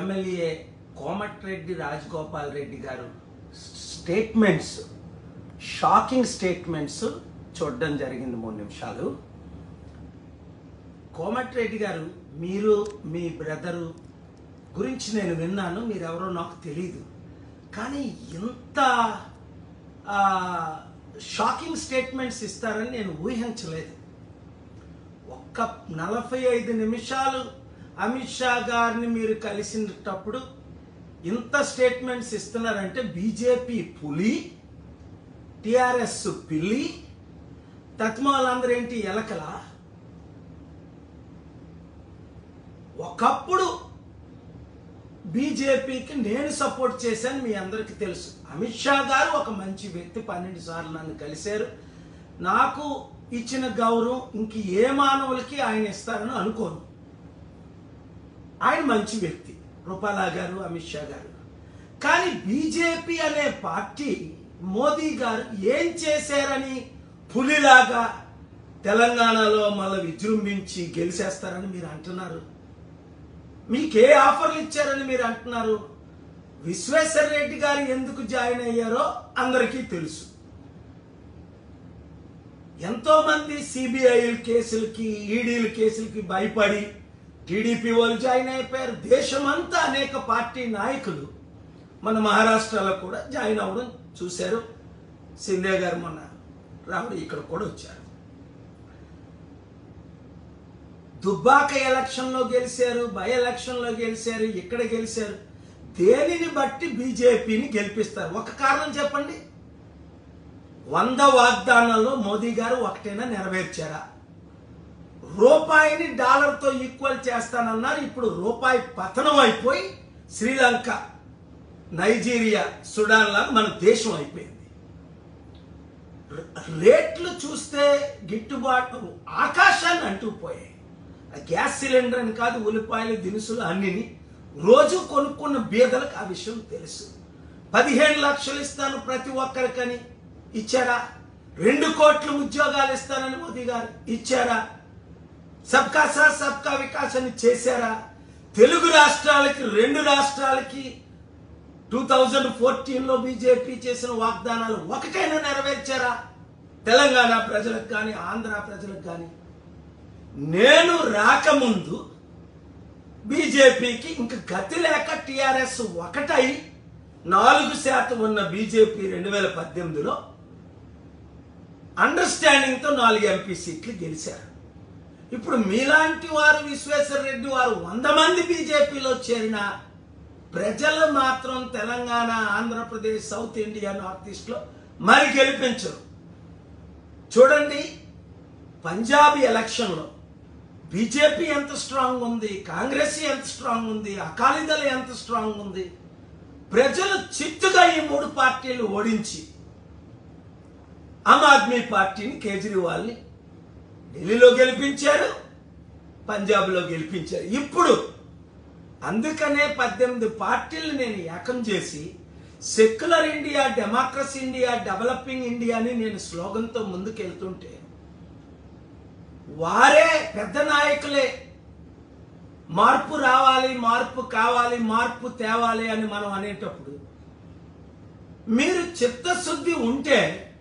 MLA Komatireddy Rajagopal Reddy గారు statements shocking statements చూడడం జరిగింది మూడు నిమిషాలు కోమటిరెడ్డి గారు మీరు మీ బ్రదరు గురించి నేను విన్నాను మీరెవరో నాకు తెలియదు కానీ ఇంత ఆ, షాకింగ్ స్టేట్మెంట్స్ ఇస్తారని నేను ఊహించలేదు ఒక్క నలభై ఐదు నిమిషాలు అమిత్ షా గారిని మీరు కలిసినప్పుడు ఇంత స్టేట్మెంట్స్ ఇస్తున్నారంటే బీజేపీ పులి టిఆర్ఎస్ పిల్లి తత్మాలందరూ ఏంటి ఎలకల ఒకప్పుడు బీజేపీకి నేను సపోర్ట్ చేశాను మీ అందరికీ తెలుసు అమిత్ షా గారు ఒక మంచి వ్యక్తి పన్నెండు సార్లు నన్ను కలిశారు నాకు ఇచ్చిన గౌరవం ఇంక ఏ మానవులకి ఆయన ఇస్తారని అనుకోను ఆయన మంచి వ్యక్తి రూపాలా గారు అమిత్ షా గారు కానీ బీజేపీ అనే పార్టీ మోదీ గారు ఏం చేశారని పులిలాగా తెలంగాణలో మళ్ళీ విజృంభించి గెలిచేస్తారని మీరు అంటున్నారు మీకు ఏ ఆఫర్లు ఇచ్చారని మీరు అంటున్నారు విశ్వేశ్వర రెడ్డి గారు ఎందుకు జాయిన్ అయ్యారో అందరికీ తెలుసు ఎంతో మంది సిబిఐ కేసులకి ఈడీల కేసులకి భయపడి టీడీపీ వాళ్ళు జాయిన్ అయిపోయారు దేశమంతా అనేక పార్టీ నాయకులు మన మహారాష్ట్రలో కూడా జాయిన్ అవ్వడం చూశారు సింధే గారు మొన్న రాముడు ఇక్కడ కూడా వచ్చారు దుబ్బాక ఎలక్షన్లో గెలిచారు బై ఎలక్షన్లో గెలిచారు ఇక్కడ గెలిచారు దేనిని బట్టి బీజేపీని గెలిపిస్తారు ఒక కారణం చెప్పండి వంద వాగ్దానాల్లో మోదీ గారు ఒకటైనా నెరవేర్చారా రూపాయిని డాలర్తో ఈక్వల్ చేస్తానన్నారు ఇప్పుడు రూపాయి పతనం అయిపోయి శ్రీలంక నైజీరియా సుడాన్ లాగా మన దేశం అయిపోయింది రేట్లు చూస్తే గిట్టుబాటు ఆకాశాన్ని అంటూ పోయాయి ఆ గ్యాస్ సిలిండర్ అని కాదు ఉల్లిపాయలు దినుసులు అన్నిని రోజు కొనుక్కున్న బీదలకు ఆ విషయం తెలుసు పదిహేను లక్షలు ఇస్తాను ప్రతి ఒక్కరికని ఇచ్చారా రెండు కోట్ల ఉద్యోగాలు ఇస్తానని మోదీ గారు ఇచ్చారా సబ్కా సాత్ సబ్కా వికాస్ అని చేశారా తెలుగు రాష్ట్రాలకి రెండు రాష్ట్రాలకి టూ థౌజండ్ ఫోర్టీన్లో బీజేపీ చేసిన వాగ్దానాలు ఒకటైనా నెరవేర్చారా తెలంగాణ ప్రజలకు కానీ ఆంధ్ర ప్రజలకు కానీ నేను రాకముందు బీజేపీకి ఇంక గతి లేక టిఆర్ఎస్ ఒకటై నాలుగు శాతం ఉన్న బీజేపీ రెండు వేల పద్దెనిమిదిలో అండర్స్టాండింగ్తో నాలుగు ఎంపీ సీట్లు గెలిచారు ఇప్పుడు మీలాంటి వారు విశ్వేశ్వర రెడ్డి వారు వంద మంది బీజేపీలో చేరిన ప్రజలు మాత్రం Telangana Andhra Pradesh south India north ఈస్ట్లో మరి గెలిపించరు చూడండి పంజాబ్ ఎలక్షన్లో బీజేపీ ఎంత స్ట్రాంగ్ ఉంది కాంగ్రెస్ ఎంత స్ట్రాంగ్ ఉంది అకాలీదళ ఎంత స్ట్రాంగ్ ఉంది ప్రజలు చిత్తుగా ఈ మూడు పార్టీలు ఓడించి ఆమ్ ఆద్మీ పార్టీని కేజ్రీవాల్ని ఢిల్లీలో గెలిపించారు పంజాబ్లో గెలిపించారు ఇప్పుడు అందుకనే పద్దెనిమిది పార్టీలు నేను ఏకం చేసి secular India democracy India developing ఇండియాని నేను స్లోగన్తో ముందుకెళ్తుంటే వారే పెద్ద నాయకులే మార్పు రావాలి మార్పు కావాలి మార్పు తేవాలి అని మనం అనేటప్పుడు మీరు చిత్తశుద్ధి ఉంటే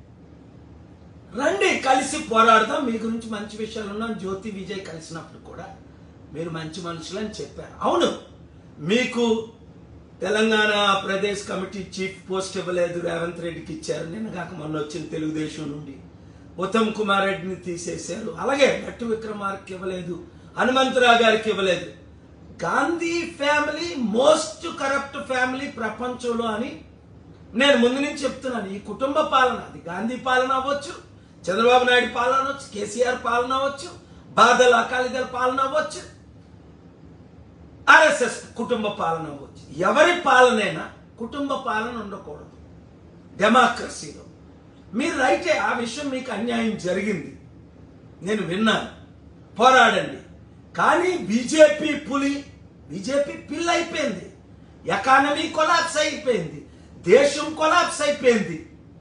రండి కలిసి పోరాడదాం మీ గురించి మంచి విషయాలు ఉన్నాం జ్యోతి విజయ్ కలిసినప్పుడు కూడా మీరు మంచి మనుషులు అని చెప్పారు అవును మీకు Telangana Pradesh committee chief post ఇవ్వలేదు రేవంత్ రెడ్డికి ఇచ్చారు నిన్న కాక మొన్న వచ్చిన తెలుగుదేశం నుండి ఉత్తమ్ కుమార్ రెడ్డిని తీసేశారు అలాగే భట్టి విక్రమార్కి ఇవ్వలేదు హనుమంతరావు గారికి ఇవ్వలేదు Gandhi family most corrupt family ప్రపంచంలో అని నేను ముందు నుంచి చెప్తున్నాను ఈ కుటుంబ పాలన అది గాంధీ పాలన అవ్వచ్చు చంద్రబాబు నాయుడు పాలన అవ్వచ్చు కేసీఆర్ పాలన అవ్వచ్చు బాదల్ అకాలీదళ పాలన అవ్వచ్చు ఆర్ఎస్ఎస్ కుటుంబ పాలన అవ్వచ్చు ఎవరి పాలనైనా కుటుంబ పాలన ఉండకూడదు డెమోక్రసీలో మీరు రైటే ఆ విషయం మీకు అన్యాయం జరిగింది నేను విన్నాను పోరాడండి కానీ బీజేపీ పులి బీజేపీ పిల్ అయిపోయింది ఎకానమీ కొలాప్స్ అయిపోయింది దేశం కొలాప్స్ అయిపోయింది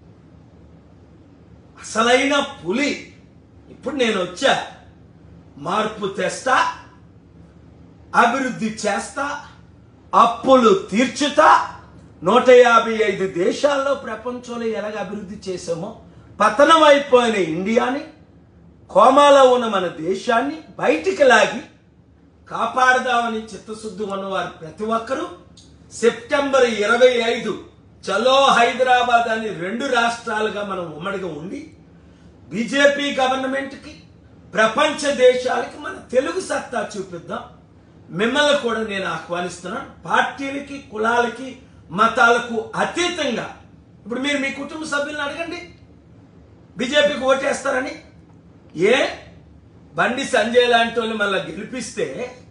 అసలైన పులి ఇప్పుడు నేను వచ్చా మార్పు తెస్తా అభివృద్ధి చేస్తా అప్పులు తీర్చుతా నూట యాభై ఐదు దేశాల్లో ప్రపంచంలో ఎలాగ అభివృద్ధి చేసామో పతనం అయిపోయిన ఇండియాని కోమాలో ఉన్న మన దేశాన్ని బయటికి లాగి కాపాడదామని చిత్తశుద్ధి ఉన్నవారు ప్రతి ఒక్కరూ సెప్టెంబర్ ఇరవై ఐదు చలో హైదరాబాద్ అని రెండు రాష్ట్రాలుగా మనం ఉమ్మడిగా ఉండి బీజేపీ గవర్నమెంట్కి ప్రపంచ దేశాలకి మన తెలుగు సత్తా చూపిద్దాం మిమ్మల్ని కూడా నేను ఆహ్వానిస్తున్నాను పార్టీలకి కులాలకి మతాలకు అతీతంగా ఇప్పుడు మీరు మీ కుటుంబ సభ్యులను అడగండి బీజేపీకి ఓటేస్తారని ఏ బండి సంజయ్ లాంటి వాళ్ళు మళ్ళీ గెలిపిస్తే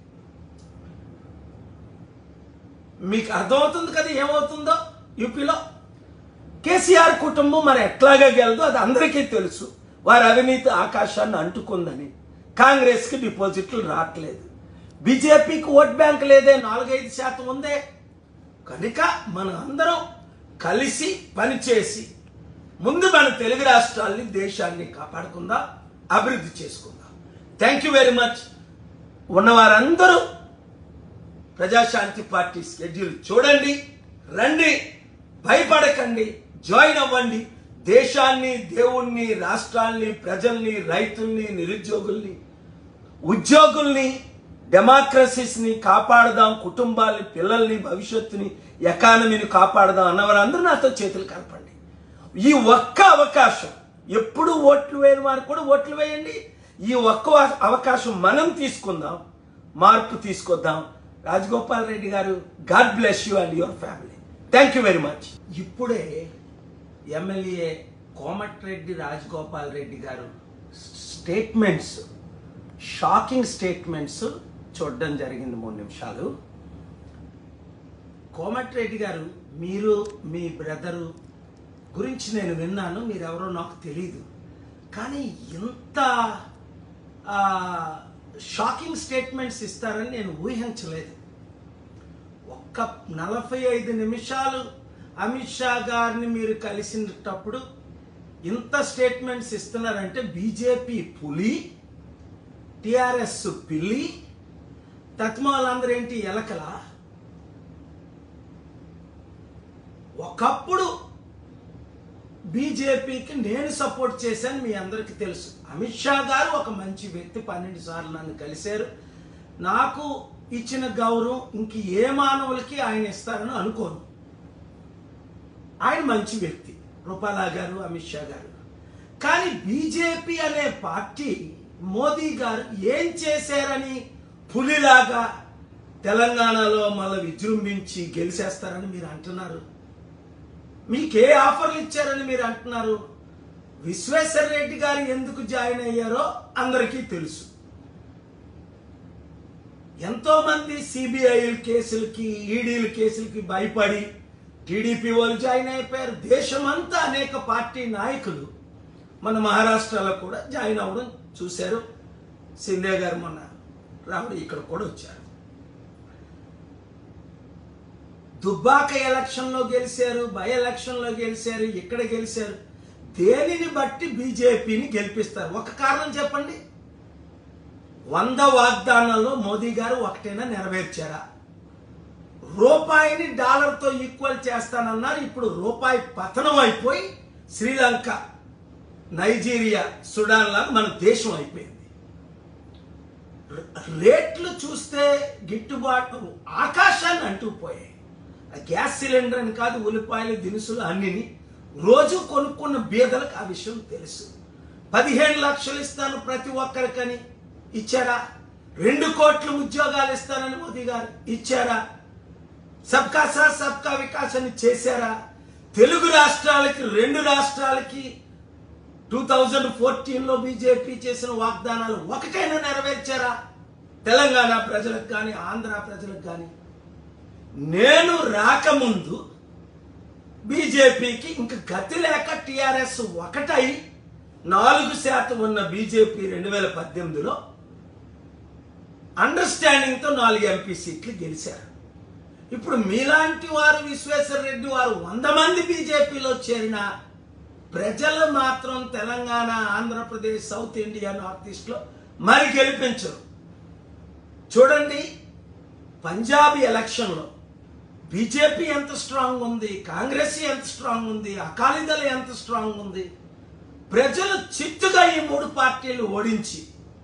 మీకు అర్థమవుతుంది కదా ఏమవుతుందో యూపీలో కేసీఆర్ కుటుంబం మరి ఎట్లాగా గెలదో అది అందరికీ తెలుసు వారి అవినీతి ఆకాశాన్ని అంటుకుందని కాంగ్రెస్కి డిపాజిట్లు రావట్లేదు బీజేపీకి ఓట్ బ్యాంక్ లేదే నాలుగైదు శాతం ఉందే కనుక మన అందరం కలిసి పనిచేసి ముందు మన తెలుగు రాష్ట్రాల్ని దేశాన్ని కాపాడుకుందాం అభివృద్ధి చేసుకుందాం థ్యాంక్ యూ వెరీ మచ్ ఉన్నవారందరూ ప్రజాశాంతి పార్టీ షెడ్యూల్ చూడండి రండి భయపడకండి జాయిన్ అవ్వండి దేశాన్ని దేవుణ్ణి రాష్ట్రాల్ని ప్రజల్ని రైతుల్ని నిరుద్యోగుల్ని ఉద్యోగుల్ని డెమోక్రసీస్ని కాపాడదాం కుటుంబాల్ని పిల్లల్ని భవిష్యత్తుని ఎకానమీని కాపాడదాం అన్నవారందరూ నాతో చేతులు కలపండి ఈ ఒక్క అవకాశం ఎప్పుడు ఓట్లు వేయని వారు కూడా ఓట్లు వేయండి ఈ ఒక్క అవకాశం మనం తీసుకుందాం మార్పు తీసుకొద్దాం రాజగోపాల్ రెడ్డి గారు God bless you and your family thank you very much ఇప్పుడే ఎమ్మెల్యే కోమటిరెడ్డి రాజగోపాల్ రెడ్డి గారు స్టేట్మెంట్స్ షాకింగ్ స్టేట్మెంట్స్ చూడడం జరిగింది మూడు నిమిషాలు కోమటిరెడ్డి గారు మీరు మీ బ్రదరు గురించి నేను విన్నాను మీరెవరో నాకు తెలియదు కానీ ఇంత షాకింగ్ స్టేట్మెంట్స్ ఇస్తారని నేను ఊహించలేదు ఒక్క నలభై ఐదు నిమిషాలు అమిత్ షా గారిని మీరు కలిసినప్పుడు ఇంత స్టేట్మెంట్స్ ఇస్తున్నారంటే బీజేపీ పులి టిఆర్ఎస్ పిల్లి తత్మాలందరూ ఏంటి ఎలకలా ఒకప్పుడు బీజేపీకి నేను సపోర్ట్ చేశాను మీ అందరికీ తెలుసు అమిత్ షా గారు ఒక మంచి వ్యక్తి పన్నెండు సార్లు నన్ను కలిశారు నాకు ఇచ్చిన గౌరవం ఇంక ఏ మానవులకి ఆయన ఇస్తారని అనుకోను ఆయన మంచి వ్యక్తి రూపాలా గారు అమిత్ షా గారు కానీ బీజేపీ అనే పార్టీ మోదీ గారు ఏం చేశారని పులిలాగా తెలంగాణలో మళ్ళీ విజృంభించి గెలిచేస్తారని మీరు అంటున్నారు మీకు ఏ ఆఫర్లు ఇచ్చారని మీరు అంటున్నారు విశ్వేశ్వర రెడ్డి గారు ఎందుకు జాయిన్ అయ్యారో అందరికీ తెలుసు ఎంతో మంది సిబిఐ కేసులకి ఈడీల కేసులకి భయపడి టీడీపీ వాళ్ళు జాయిన్ అయిపోయారు దేశమంతా అనేక పార్టీ నాయకులు మన మహారాష్ట్రలో కూడా జాయిన్ అవ్వడం చూశారు సింధే గారు మొన్న రావడం ఇక్కడ కూడా వచ్చారు దుబ్బాక ఎలక్షన్లో గెలిచారు బై ఎలక్షన్లో గెలిచారు ఇక్కడ గెలిచారు దేనిని బట్టి బీజేపీని గెలిపిస్తారు ఒక కారణం చెప్పండి వంద వాగ్దానాల్లో మోదీ గారు ఒకటైనా నెరవేర్చారా రూపాయిని డాలర్తో ఈక్వల్ చేస్తానన్నారు ఇప్పుడు రూపాయి పతనం అయిపోయి శ్రీలంక నైజీరియా సుడాన్ లాగా మన దేశం అయిపోయింది రేట్లు చూస్తే గిట్టుబాటు ఆకాశాన్ని అంటూ పోయాయి ఆ గ్యాస్ సిలిండర్ అని కాదు ఉల్లిపాయలు దినుసులు అన్నిని రోజు కొనుక్కున్న బీదలకు ఆ విషయం తెలుసు పదిహేను లక్షలు ఇస్తాను ప్రతి ఒక్కరికని ఇచ్చారా రెండు కోట్ల ఉద్యోగాలు ఇస్తానని మోదీ గారు ఇచ్చారా సబ్కా సాత్ సబ్కా వికాస్ అని చేశారా తెలుగు రాష్ట్రాలకి రెండు రాష్ట్రాలకి టూ థౌజండ్ ఫోర్టీన్లో బీజేపీ చేసిన వాగ్దానాలు ఒకటైనా నెరవేర్చారా తెలంగాణ ప్రజలకు కానీ ఆంధ్ర ప్రజలకు కానీ నేను రాకముందు బీజేపీకి ఇంక గతి లేక టిఆర్ఎస్ ఒకటై నాలుగు శాతం ఉన్న బీజేపీ రెండు వేల పద్దెనిమిదిలో అండర్స్టాండింగ్తో నాలుగు ఎంపీ సీట్లు గెలిచారు ఇప్పుడు మీలాంటి వారు విశ్వేశ్వర రెడ్డి వారు వంద మంది బీజేపీలో చేరిన ప్రజలు మాత్రం Telangana Andhra Pradesh south India north ఈస్ట్లో మరి గెలిపించరు చూడండి పంజాబ్ ఎలక్షన్లో బీజేపీ ఎంత స్ట్రాంగ్ ఉంది కాంగ్రెస్ ఎంత స్ట్రాంగ్ ఉంది అకాలీదళ ఎంత స్ట్రాంగ్ ఉంది ప్రజలు చిత్తుగా ఈ మూడు పార్టీలు ఓడించి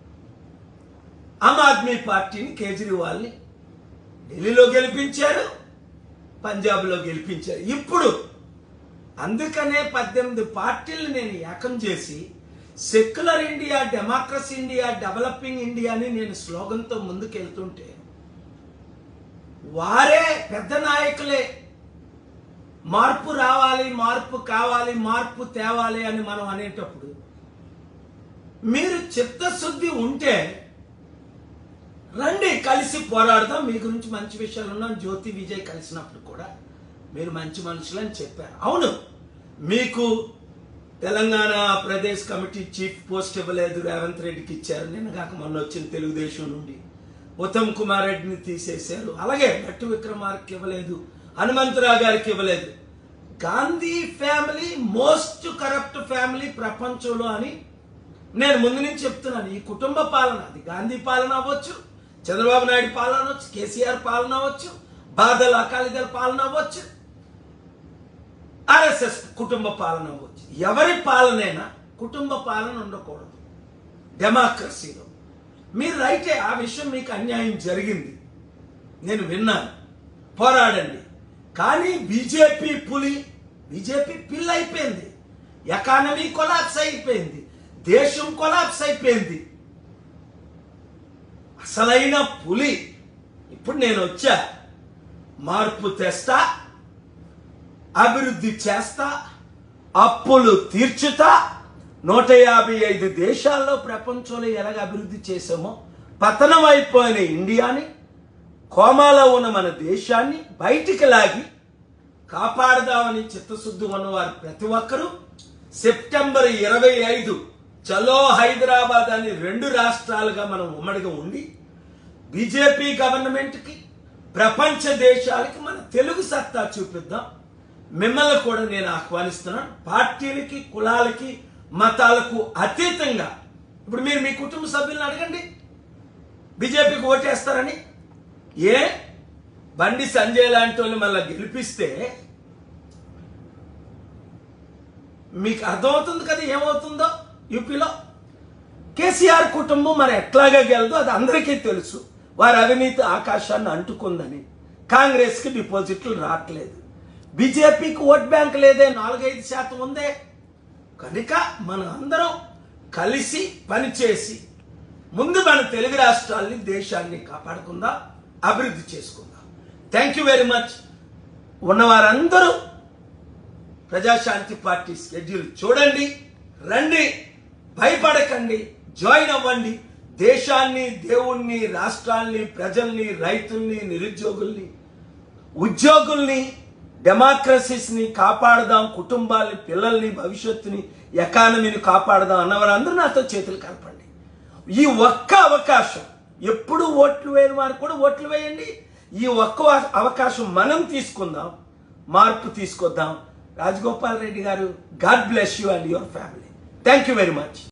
ఆమ్ ఆద్మీ పార్టీని కేజ్రీవాల్ని ఢిల్లీలో గెలిపించారు పంజాబ్లో గెలిపించారు ఇప్పుడు అందుకనే పద్దెనిమిది పార్టీలు నేను ఏకం చేసి secular India democracy India developing ఇండియాని నేను స్లోగన్తో ముందుకెళ్తుంటే వారే పెద్ద నాయకులే మార్పు రావాలి మార్పు కావాలి మార్పు తేవాలి అని మనం అనేటప్పుడు మీరు చిత్తశుద్ధి ఉంటే రండి కలిసి పోరాడదాం మీ గురించి మంచి విషయాలు ఉన్నాం జ్యోతి విజయ్ కలిసినప్పుడు కూడా మీరు మంచి మనుషులని చెప్పారు అవును మీకు Telangana Pradesh committee chief post ఇవ్వలేదు రేవంత్ రెడ్డికి ఇచ్చారు నిన్న కాక మొన్న వచ్చిన తెలుగుదేశం నుండి ఉత్తమ్ కుమార్ రెడ్డిని తీసేశారు అలాగే భట్టి విక్రమార్కి ఇవ్వలేదు హనుమంతరావు గారికి ఇవ్వలేదు Gandhi family most corrupt family ప్రపంచంలో అని నేను ముందు నుంచి చెప్తున్నాను ఈ కుటుంబ పాలన అది గాంధీ పాలన అవ్వచ్చు చంద్రబాబు నాయుడు పాలన అవ్వచ్చు కేసీఆర్ పాలన అవ్వచ్చు బాదల్ అకాలీదళ పాలన అవ్వచ్చు ఆర్ఎస్ఎస్ కుటుంబ పాలన అవ్వచ్చు ఎవరి పాలనైనా కుటుంబ పాలన ఉండకూడదు డెమోక్రసీలో మీరు రైటే ఆ విషయం మీకు అన్యాయం జరిగింది నేను విన్నాను పోరాడండి కానీ బీజేపీ పులి బీజేపీ పిల్ అయిపోయింది ఎకానమీ కొలాప్స్ అయిపోయింది దేశం కొలాప్స్ అయిపోయింది అసలైన పులి ఇప్పుడు నేను వచ్చా మార్పు తెస్తా అభివృద్ధి చేస్తా అప్పులు తీర్చుతా నూట యాభై ఐదు దేశాల్లో ప్రపంచంలో ఎలాగ అభివృద్ధి చేసామో పతనం అయిపోయిన ఇండియాని కోమాలో ఉన్న మన దేశాన్ని బయటికి లాగి కాపాడదామని చిత్తశుద్ధి ఉన్నవారు ప్రతి ఒక్కరూ సెప్టెంబర్ ఇరవై ఐదు చలో హైదరాబాద్ అని రెండు రాష్ట్రాలుగా మనం ఉమ్మడిగా ఉండి బీజేపీ గవర్నమెంట్కి ప్రపంచ దేశాలకి మన తెలుగు సత్తా చూపిద్దాం మిమ్మల్ని కూడా నేను ఆహ్వానిస్తున్నాను పార్టీలకి కులాలకి మతాలకు అతీతంగా ఇప్పుడు మీరు మీ కుటుంబ సభ్యులను అడగండి బీజేపీకి ఓటేస్తారని ఏ బండి సంజయ్ లాంటి వాళ్ళు మళ్ళీ గెలిపిస్తే మీకు అర్థమవుతుంది కదా ఏమవుతుందో యూపీలో కేసీఆర్ కుటుంబం మరి ఎట్లాగా గెలదో అది అందరికీ తెలుసు వారి అవినీతి ఆకాశాన్ని అంటుకుందని కాంగ్రెస్కి డిపాజిట్లు రావట్లేదు బీజేపీకి ఓట్ బ్యాంక్ లేదే నాలుగైదు శాతం ఉందే కనుక మనం అందరం కలిసి పనిచేసి ముందు మన తెలుగు రాష్ట్రాల్ని దేశాన్ని కాపాడుకుందాం అభివృద్ధి చేసుకుందాం థ్యాంక్ యూ వెరీ మచ్ ఉన్నవారందరూ ప్రజాశాంతి పార్టీ షెడ్యూల్ చూడండి రండి భయపడకండి జాయిన్ అవ్వండి దేశాన్ని దేవుణ్ణి రాష్ట్రాల్ని ప్రజల్ని రైతుల్ని నిరుద్యోగుల్ని ఉద్యోగుల్ని డెమోక్రసీస్ని కాపాడదాం కుటుంబాల్ని పిల్లల్ని భవిష్యత్తుని ఎకానమీని కాపాడదాం అన్నవారందరూ నాతో చేతులు కలపండి ఈ ఒక్క అవకాశం ఎప్పుడు ఓట్లు వేయని వారు కూడా ఓట్లు వేయండి ఈ ఒక్క అవకాశం మనం తీసుకుందాం మార్పు తీసుకొద్దాం రాజగోపాల్ రెడ్డి గారు God bless you and your family thank you very much